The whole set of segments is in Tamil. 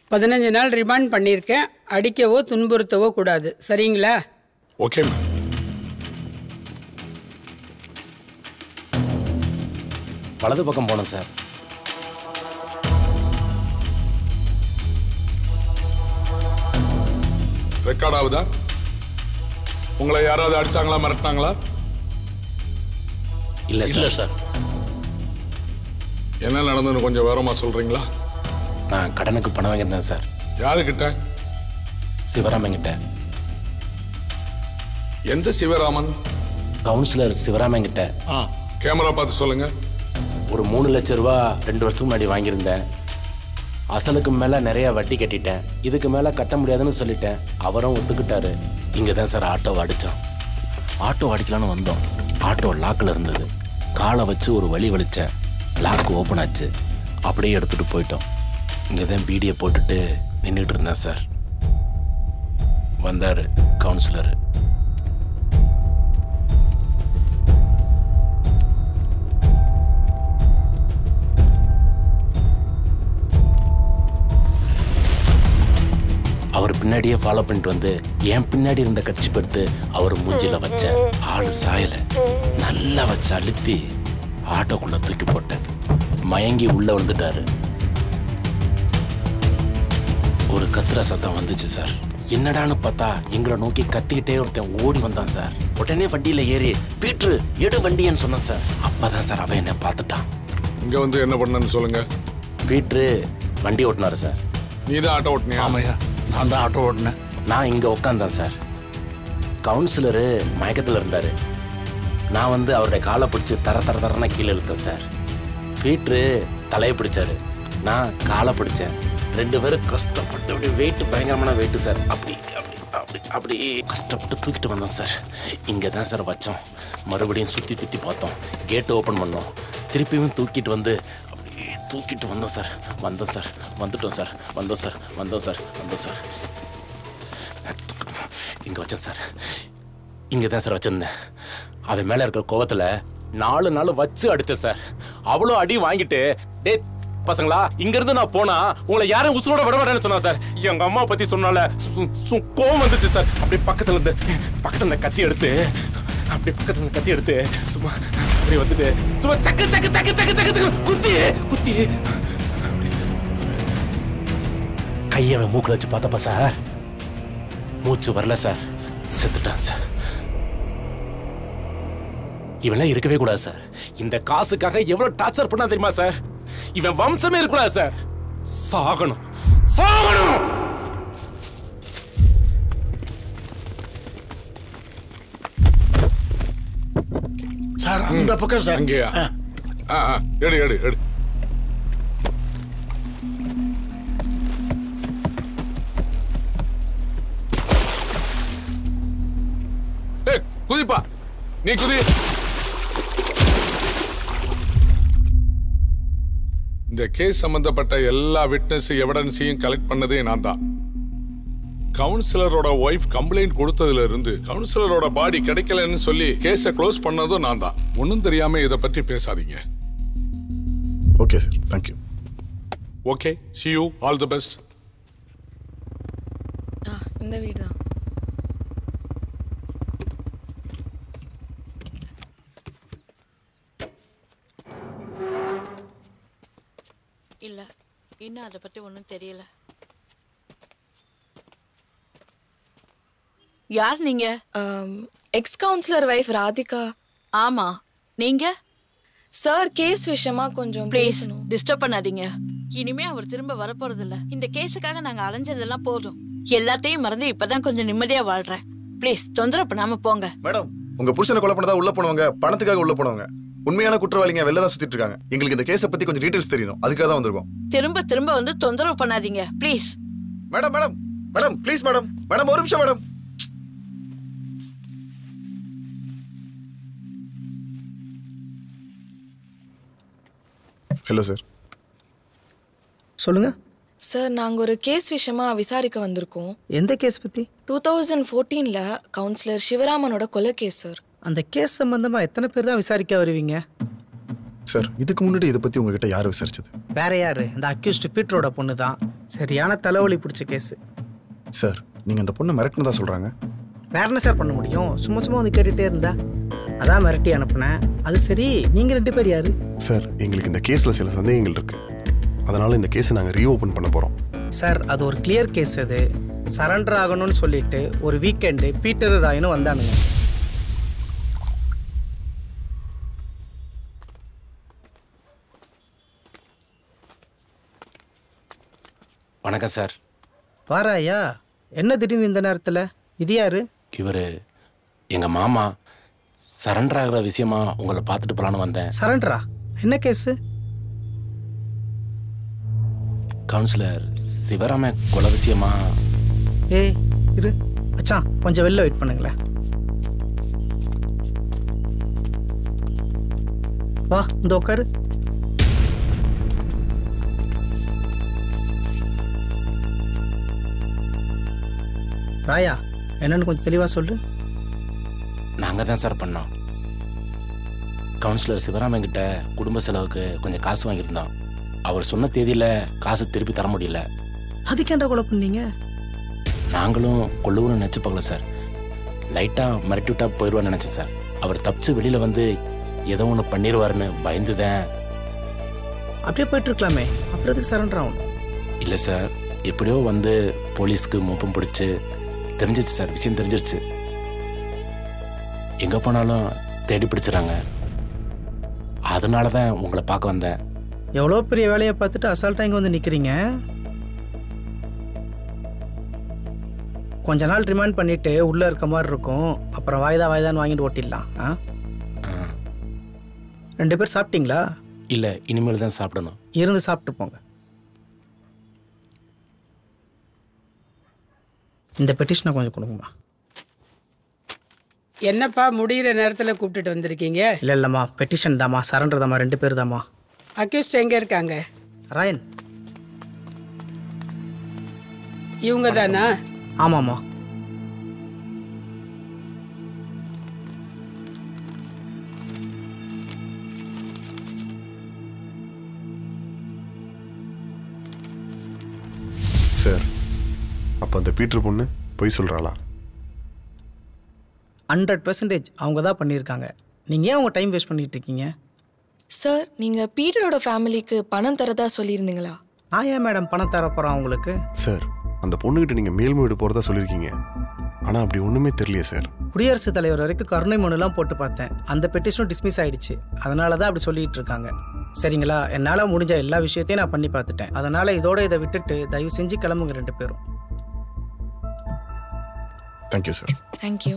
பதினஞ்சு நாள் ரிமாண்ட் பண்ணியிருக்கேன் அடிக்கவோ துன்புறுத்தவோ கூடாது சரிங்களா ஓகே மேம் வலது பக்கம் போனோம் சார் ரெக்கார்ட் ஆகுதா உங்களை யாராவது அடிச்சாங்களா மிரட்டினாங்களா இல்லை சார் சார் என்ன நடந்ததுன்னு கொஞ்சம் விவரமா சொல்றீங்களா நான் கடனுக்கு பணம் வாங்கியிருந்தேன் சார் யாருக்கிட்ட சிவராமங்கிட்ட எந்த சிவராமன் கவுன்சிலர் சிவராமங்கிட்ட ஆ கேமரா பார்த்து சொல்லுங்க ஒரு மூணு லட்ச ரூபா ரெண்டு வருஷத்துக்கு முன்னாடி வாங்கியிருந்தேன் அசலுக்கு மேலே நிறைய வட்டி கட்டிட்டேன் இதுக்கு மேலே கட்ட முடியாதுன்னு சொல்லிட்டேன் அவரும் ஒத்துக்கிட்டாரு இங்கே தான் சார் ஆட்டோவை அடித்தோம் ஆட்டோ அடிக்கலான்னு வந்தோம் ஆட்டோ லாக்கில் இருந்தது காலை வச்சு ஒரு வழி வலிச்சேன் லாக் ஓப்பன் ஆச்சு அப்படியே எடுத்துகிட்டு போயிட்டோம் இங்கே தான் பீடியை போட்டுட்டு நின்றுட்டு இருந்தேன் சார் வந்தார் கவுன்சிலர் அவர் பின்னாடியே ஃபாலோ பண்ணிட்டு வந்து என் பின்னாடி இருந்த கட்சி எடுத்து அவர் மூஞ்சில வச்ச ஆளு சாயல நல்லா வச்சு அழுத்தி ஆட்டோக்குள்ள தூக்கி போட்டேன் மயங்கி உள்ள வந்துட்டாரு ஒரு கத்துற சத்தம் வந்துச்சு சார் என்னடான்னு பார்த்தா எங்களை நோக்கி கத்திக்கிட்டே ஒருத்தன் ஓடி வந்தான் சார் உடனே வண்டியில ஏறி பீட்ரு எடு வண்டின்னு சொன்னேன் சார் அப்பதான் சார் அவன் என்ன பார்த்துட்டான் இங்க வந்து என்ன பண்ணன்னு சொல்லுங்க பீட்ரு வண்டி ஓட்டினாரு சார் நீ தான் ஆட்டோ ஓட்டினியா ஆமையா நான் தான் ஆட்டோ ஓட்டினேன் நான் இங்கே உட்காந்தேன் சார் கவுன்சிலரு மயக்கத்தில் இருந்தார் நான் வந்து அவருடைய காலை பிடிச்சி தர தர தரன கீழே இழுத்தேன் சார் பீட்ரு தலையை பிடிச்சாரு நான் காலை பிடிச்சேன் ரெண்டு பேரும் கஷ்டப்பட்டு அப்படி வெயிட் பயங்கரமான வெயிட்டு சார் அப்படி அப்படி அப்படி அப்படி கஷ்டப்பட்டு தூக்கிட்டு வந்தோம் சார் இங்கே தான் சார் வச்சோம் மறுபடியும் சுற்றி சுற்றி பார்த்தோம் கேட்டு ஓப்பன் பண்ணோம் திருப்பியும் தூக்கிட்டு வந்து அப்படியே தூக்கிட்டு வந்தோம் சார் வந்தோம் சார் வந்துட்டோம் சார் வந்தோம் சார் வந்தோம் சார் வந்தோம் சார் இங்கே வச்சேன் சார் இங்கே தான் சார் வச்சிருந்தேன் அவன் மேலே இருக்கிற கோவத்தில் நாலு நாள் வச்சு அடிச்சேன் சார் அவ்வளோ அடி வாங்கிட்டு டே பசங்களா இங்கிருந்து நான் போனா உங்களை யாரும் உசுரோட விட மாட்டேன்னு சொன்னா சார் எங்க அம்மா பத்தி சொன்னால சு- சு- கோவம் வந்துச்சு சார் அப்படி பக்கத்துல இருந்து பக்கத்துல இந்த கத்தி எடுத்து அப்படி பக்கத்துல இருந்து கத்தி எடுத்து சும்மா அப்படி வந்துட்டு சும்மா சக்கு சக்கு சக்கு சக்கு சக்கு சக்கு குத்தி குத்தி கையை அவன் மூக்கில் வச்சு பார்த்தப்ப சார் மூச்சு வரல சார் செத்துட்டான் சார் இவெல்லாம் இருக்கவே கூடாது சார் இந்த காசுக்காக எவ்வளவு டார்ச்சர் பண்ணா தெரியுமா சார் இவன் வம்சமே இருக்கக்கூடாது சார் சாகணும் சாகணும் சார் அந்த பக்கம் சார் அங்கேயா ஆ. ஆ, ஆ, எடு எடு எடு ஏய், குதிப்பா நீ குதி இந்த கேஸ் சம்பந்தப்பட்ட எல்லா விட்னஸ் எவிடன்ஸையும் கலெக்ட் பண்ணதே நான் தான் கவுன்சிலரோட ஒய்ஃப் கம்ப்ளைண்ட் கொடுத்ததுல இருந்து கவுன்சிலரோட பாடி கிடைக்கலன்னு சொல்லி கேஸை க்ளோஸ் பண்ணதும் நான் தான் ஒன்றும் தெரியாம இதை பற்றி பேசாதீங்க okay sir thank you okay see you all the best ஆ இந்த வீடு தான் இல்ல இன்னும் அதை பத்தி ஒன்றும் தெரியல யார் நீங்க எக்ஸ் கவுன்சிலர் வைஃப் ராதிகா ஆமா நீங்க சார் கேஸ் விஷயமா கொஞ்சம் ப்ளீஸ் பேசணும் டிஸ்டர்ப் பண்ணாதீங்க இனிமே அவர் திரும்ப வரப்போறது இல்ல இந்த கேஸுக்காக நாங்க அலைஞ்சதெல்லாம் போதும் எல்லாத்தையும் மறந்து இப்பதான் கொஞ்சம் நிம்மதியா வாழ்றேன் ப்ளீஸ் தொந்தரவு பண்ணாம போங்க மேடம் உங்க புருஷனை கொலை பண்ணதா உள்ள போனவங்க பணத்துக்காக உள்ள போனவங்க உண்மையான குற்றவாளிங்க வெளில தான் சுத்திட்டு இருக்காங்க எங்களுக்கு இந்த கேஸை பத்தி கொஞ்சம் டீடைல்ஸ் தெரியணும் அதுக்காக தான் வந்திருக்கோம் திரும்ப திரும்ப வந்து தொந்தரவு பண்ணாதீங்க please madam madam madam please madam madam ஒரு நிமிஷம் மேடம் ஹலோ சார் சொல்லுங்க சார் நாங்க ஒரு கேஸ் விஷயமா விசாரிக்க வந்திருக்கோம் எந்த கேஸ் பத்தி டூ தௌசண்ட் ஃபோர்டீன்ல கவுன்சிலர் சிவராமனோட கொலை கேஸ் சார் அந்த கேஸ் சம்பந்தமா எத்தனை பேர் தான் விசாரிக்க வருவீங்க சார் இதுக்கு முன்னாடி இதை பத்தி உங்ககிட்ட யார் விசாரிச்சது வேற யாரு இந்த அக்யூஸ்ட் பீட்ரோட பொண்ணு தான் சரியான தலைவலி பிடிச்ச கேஸு சார் நீங்க அந்த பொண்ணை மிரட்டினதா சொல்றாங்க வேற என்ன சார் பண்ண முடியும் சும்மா சும்மா வந்து கேட்டுகிட்டே இருந்தா அதான் மிரட்டி அனுப்புனேன் அது சரி நீங்கள் ரெண்டு பேர் யாரு சார் எங்களுக்கு இந்த கேஸில் சில சந்தேகங்கள் இருக்கு அதனால இந்த கேஸை நாங்கள் ரீஓப்பன் பண்ண போகிறோம் சார் அது ஒரு கிளியர் கேஸ் அது சரண்டர் ஆகணும்னு சொல்லிட்டு ஒரு வீக்கெண்டு பீட்டர் ராயனும் வந்தானுங்க வணக்கம் சார் வாராயா என்ன திடீர்னு இந்த நேரத்தில் இது யாரு இவர் எங்கள் மாமா சரண்டர் ஆகிற விஷயமா உங்களை பார்த்துட்டு போகலான்னு வந்தேன் சரண்டரா என்ன கேஸு கவுன்சிலர் சிவராம கொலை விஷயமா ஏய் இரு மச்சான் கொஞ்சம் வெளில வெயிட் பண்ணுங்களேன் வா இந்த உட்காரு ராயா என்னன்னு கொஞ்சம் தெளிவாக சொல்லு நாங்கள் தான் சார் பண்ணோம் கவுன்சிலர் சிவராமன் கிட்ட குடும்ப செலவுக்கு கொஞ்சம் காசு வாங்கியிருந்தோம் அவர் சொன்ன தேதியில் காசு திருப்பி தர முடியல அதுக்கேண்டா கொலை பண்ணீங்க நாங்களும் கொள்ளுவோம்னு நினச்சி பார்க்கல சார் லைட்டாக மிரட்டி விட்டா போயிடுவான்னு நினச்சேன் சார் அவர் தப்பிச்சு வெளியில் வந்து ஏதோ ஒன்று பண்ணிடுவாருன்னு பயந்துதேன் அப்படியே போயிட்டு இருக்கலாமே அப்புறம் எதுக்கு சரண்டர் ஆகணும் இல்லை சார் எப்படியோ வந்து போலீஸ்க்கு முப்பம் பிடிச்சி தெரிஞ்சிச்சு சார் விஷயம் தெரிஞ்சிருச்சு எங்கே போனாலும் தேடி பிடிச்சிடறாங்க அதனால தான் உங்களை பார்க்க வந்தேன் எவ்வளோ பெரிய வேலையை பார்த்துட்டு அசால்ட்டாக இங்கே வந்து நிற்கிறீங்க கொஞ்ச நாள் ரிமைண்ட் பண்ணிட்டு உள்ளே இருக்க மாதிரி இருக்கும் அப்புறம் வாய்தா வாய்தான்னு வாங்கிட்டு ஓட்டிடலாம் ஆ ரெண்டு பேர் சாப்பிட்டீங்களா இல்லை இனிமேல் தான் சாப்பிடணும் இருந்து சாப்பிட்டு போங்க இந்த பெட்டிஷனை கொஞ்சம் கொடுங்கம்மா என்னப்பா முடிகிற நேரத்தில் கூப்பிட்டுட்டு வந்திருக்கீங்க இல்லை இல்லைம்மா பெட்டிஷன் தாம்மா சரண்டர் தாம்மா ரெண்டு பேர் தாம்மா அக்யூஸ்ட் எங்கே இருக்காங்க ராயன் இவங்க தானா ஆமாம்மா சார் அப்போ அந்த பீட்டர் பொண்ணு பொய் சொல்கிறாளா ஹண்ட்ரட் பெர்சன்டேஜ் அவங்க தான் பண்ணியிருக்காங்க நீங்கள் ஏன் அவங்க டைம் வேஸ்ட் பண்ணிட்டு இருக்கீங்க சார் நீங்க பீட்டரோட ஃபேமிலிக்கு பணம் தரதா சொல்லியிருந்தீங்களா நான் ஏன் மேடம் பணம் தர போகிறேன் அவங்களுக்கு சார் அந்த பொண்ணுகிட்ட நீங்கள் மேல்முறையீடு போகிறதா சொல்லியிருக்கீங்க ஆனால் அப்படி ஒன்றுமே தெரியலையே சார் குடியரசுத் தலைவர் வரைக்கும் கருணை மனுலாம் போட்டு பார்த்தேன் அந்த பெட்டிஷனும் டிஸ்மிஸ் ஆயிடுச்சு அதனால தான் அப்படி சொல்லிட்டு இருக்காங்க சரிங்களா என்னால் முடிஞ்ச எல்லா விஷயத்தையும் நான் பண்ணி பார்த்துட்டேன் அதனால இதோட இதை விட்டுட்டு தயவு செஞ்சு கிளம்புங்க ரெண்டு பேரும் தேங்க்யூ சார் தேங்க்யூ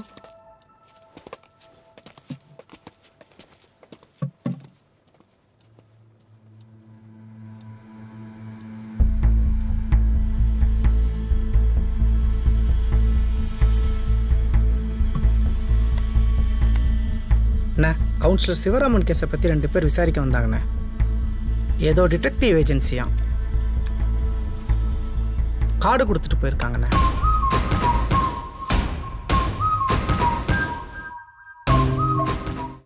அண்ணா கவுன்சிலர் சிவராமன் கேஸை பற்றி ரெண்டு பேர் விசாரிக்க வந்தாங்கண்ணே ஏதோ டிடெக்டிவ் ஏஜென்சியா கார்டு கொடுத்துட்டு போயிருக்காங்கண்ணே